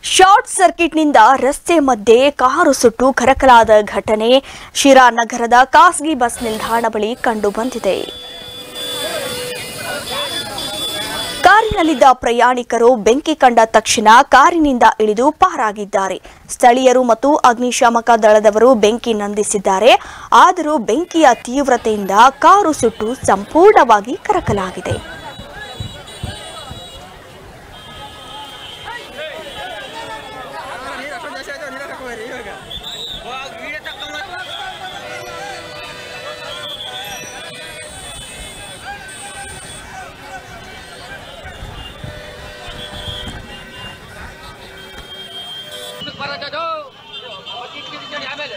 short ಸರ್ಕ್ಯೂಟ್ನಿಂದ ರಸ್ತೆ ಮಧ್ಯೆ ಕಾರು ಸುಟ್ಟು ಕರಕಲಾದ ಘಟನೆ ಶಿರಾ ನಗರದ ಖಾಸಗಿ ಬಸ್ ನಿಲ್ದಾಣ ಬಳಿ ಕಂಡುಬಂದಿದೆ ಕಾರಿನಲ್ಲಿದ್ದ ಪ್ರಯಾಣಿಕರು ಬೆಂಕಿ ಕಂಡ ತಕ್ಷಣ ಕಾರಿನಿಂದ ಇಳಿದು ಪಾರಾಗಿದ್ದಾರೆ ಸ್ಥಳೀಯರು ಮತ್ತು ಅಗ್ನಿಶಾಮಕ ದಳದವರು ಬೆಂಕಿ ನಂದಿಸಿದ್ದಾರೆ ಆದರೂ ಬೆಂಕಿಯ ತೀವ್ರತೆಯಿಂದ ಕಾರು ಸುಟ್ಟು ಸಂಪೂರ್ಣವಾಗಿ ಕರಕಲಾಗಿದೆ ಬರೋದು ಆಮೇಲೆ